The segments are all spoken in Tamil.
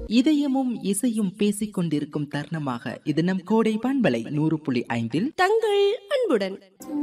இதயமும் இசையும் பேசிக் கொண்டிருக்கும் தருணமாக இது நம் கோடை பண்பலை நூறு புள்ளி ஐந்தில் தங்கள் அன்புடன்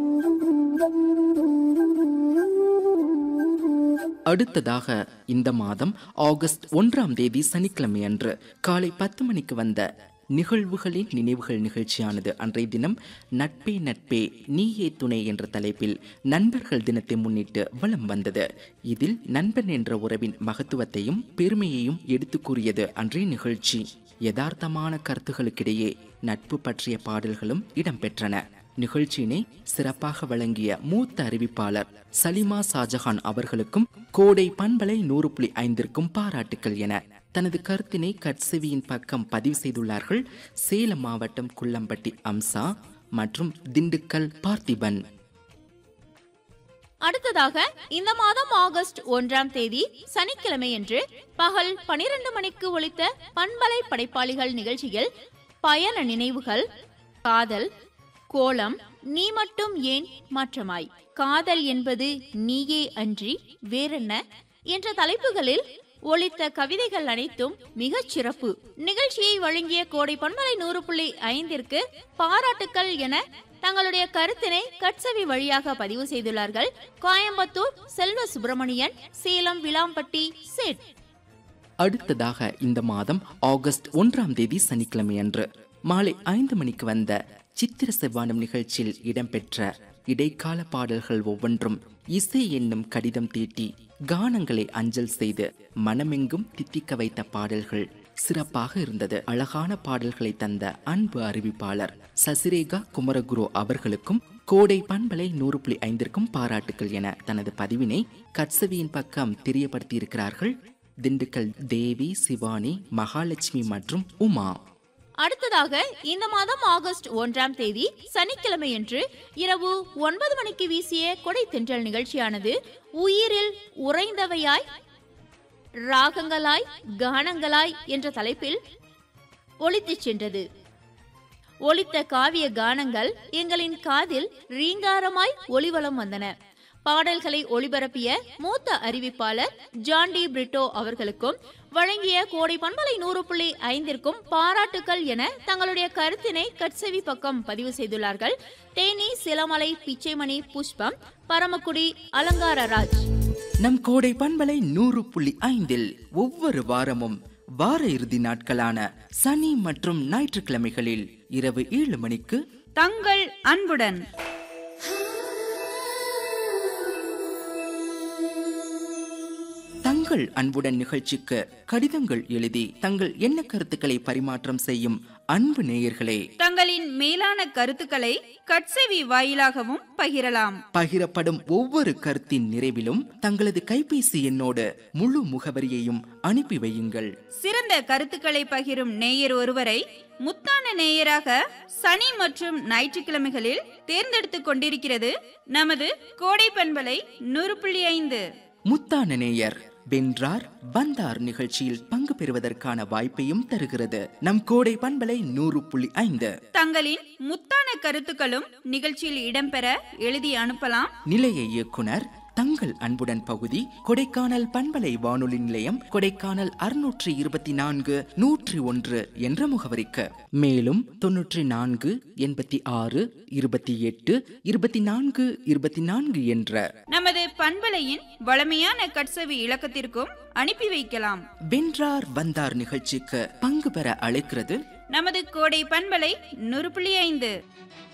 அடுத்ததாக இந்த மாதம் ஆகஸ்ட் ஒன்றாம் தேதி சனிக்கிழமை அன்று காலை பத்து மணிக்கு வந்த நிகழ்வுகளின் நினைவுகள் நிகழ்ச்சியானது அன்றைய தினம் நட்பே நட்பே நீயே துணை என்ற தலைப்பில் நண்பர்கள் தினத்தை முன்னிட்டு வலம் வந்தது இதில் நண்பன் என்ற உறவின் மகத்துவத்தையும் பெருமையையும் எடுத்து கூறியது அன்றைய நிகழ்ச்சி யதார்த்தமான கருத்துகளுக்கிடையே நட்பு பற்றிய பாடல்களும் இடம்பெற்றன நிகழ்ச்சியினை சிறப்பாக வழங்கிய மூத்த அறிவிப்பாளர் சலிமா ஷாஜஹான் அவர்களுக்கும் கோடை பண்பலை நூறு புள்ளி ஐந்திற்கும் பாராட்டுக்கள் என தனது கருத்தினை கட்செவியின் பக்கம் பதிவு செய்துள்ளார்கள் சேலம் மாவட்டம் குள்ளம்பட்டி அம்சா மற்றும் திண்டுக்கல் பார்த்திபன் அடுத்ததாக இந்த மாதம் ஆகஸ்ட் ஒன்றாம் தேதி சனிக்கிழமையன்று பகல் பனிரெண்டு மணிக்கு ஒலித்த பண்பலை படைப்பாளிகள் நிகழ்ச்சியில் பயண நினைவுகள் காதல் கோலம் நீ மட்டும் ஏன் மாற்றமாய் காதல் என்பது நீயே அன்றி வேறென்ன என்ற தலைப்புகளில் ஒலித்த கவிதைகள் அனைத்தும் மிகச் சிறப்பு நிகழ்ச்சியை வழங்கிய கோடை பண்பலை நூறு புள்ளி ஐந்திற்கு பாராட்டுக்கள் என தங்களுடைய கருத்தினை கட்சவி வழியாக பதிவு செய்துள்ளார்கள் கோயம்புத்தூர் செல்வ சுப்பிரமணியன் சேலம் விளாம்பட்டி சேட் அடுத்ததாக இந்த மாதம் ஆகஸ்ட் ஒன்றாம் தேதி சனிக்கிழமை அன்று மாலை ஐந்து மணிக்கு வந்த சித்திர செவ்வானம் நிகழ்ச்சியில் இடம்பெற்ற இடைக்கால பாடல்கள் ஒவ்வொன்றும் இசை என்னும் கடிதம் தீட்டி கானங்களை அஞ்சல் செய்து மனமெங்கும் தித்திக்க வைத்த பாடல்கள் சிறப்பாக இருந்தது அழகான பாடல்களை தந்த அன்பு அறிவிப்பாளர் சசிரேகா குமரகுரு அவர்களுக்கும் கோடை பண்பலை நூறு புள்ளி ஐந்திற்கும் பாராட்டுகள் என தனது பதிவினை கட்சவியின் பக்கம் தெரியப்படுத்தியிருக்கிறார்கள் திண்டுக்கல் தேவி சிவானி மகாலட்சுமி மற்றும் உமா அடுத்ததாக இந்த மாதம் ஆகஸ்ட் ஒன்றாம் தேதி சனிக்கிழமையன்று இரவு ஒன்பது மணிக்கு வீசிய கொடை தென்றல் நிகழ்ச்சியானது உயிரில் உறைந்தவையாய் ராகங்களாய் கானங்களாய் என்ற தலைப்பில் ஒலித்துச் சென்றது ஒலித்த காவிய கானங்கள் எங்களின் காதில் ரீங்காரமாய் ஒளிவலம் வந்தன பாடல்களை ஒளிபரப்பிய மூத்த அறிவிப்பாளர் ஜான் டி பிரிட்டோ அவர்களுக்கும் வழங்கிய கோடை பண்பலை நூறு புள்ளி ஐந்திற்கும் பாராட்டுக்கள் என தங்களுடைய கருத்தினை கட்செவி பக்கம் பதிவு செய்துள்ளார்கள் தேனி சிலமலை பிச்சைமணி புஷ்பம் பரமக்குடி அலங்காரராஜ் நம் கோடை பண்பலை நூறு புள்ளி ஐந்தில் ஒவ்வொரு வாரமும் வார இறுதி நாட்களான சனி மற்றும் ஞாயிற்றுக்கிழமைகளில் இரவு ஏழு மணிக்கு தங்கள் அன்புடன் தங்கள் அன்புடன் நிகழ்ச்சிக்கு கடிதங்கள் எழுதி தங்கள் எண்ண கருத்துக்களை பரிமாற்றம் செய்யும் அன்பு நேயர்களே தங்களின் மேலான கருத்துக்களை கட்செவி வாயிலாகவும் பகிரலாம் பகிரப்படும் ஒவ்வொரு கருத்தின் நிறைவிலும் தங்களது கைபேசி எண்ணோடு முழு முகவரியையும் அனுப்பி வையுங்கள் சிறந்த கருத்துக்களை பகிரும் நேயர் ஒருவரை முத்தான நேயராக சனி மற்றும் ஞாயிற்றுக்கிழமைகளில் தேர்ந்தெடுத்துக் கொண்டிருக்கிறது நமது கோடை பண்பலை நூறு புள்ளி ஐந்து முத்தான நேயர் வென்றார் வந்தார் நிகழ்ச்சியில் பங்கு பெறுவதற்கான வாய்ப்பையும் தருகிறது நம் கோடை பண்பலை நூறு புள்ளி ஐந்து தங்களின் முத்தான கருத்துக்களும் நிகழ்ச்சியில் இடம்பெற எழுதி அனுப்பலாம் நிலைய இயக்குனர் தங்கள் அன்புடன் பகுதி கொடைக்கானல் பண்பலை வானொலி நிலையம் கொடைக்கானல் அறுநூற்றி இருபத்தி நான்கு நூற்றி ஒன்று என்ற முகவரிக்கு மேலும் தொன்னூற்றி நான்கு எண்பத்தி ஆறு இருபத்தி எட்டு இருபத்தி நான்கு இருபத்தி நான்கு என்ற நமது பண்பலையின் வளமையான கட்செவி இலக்கத்திற்கும் அனுப்பி வைக்கலாம் வென்றார் வந்தார் நிகழ்ச்சிக்கு பங்கு பெற அழைக்கிறது நமது கோடை பண்பலை நூறு புள்ளி ஐந்து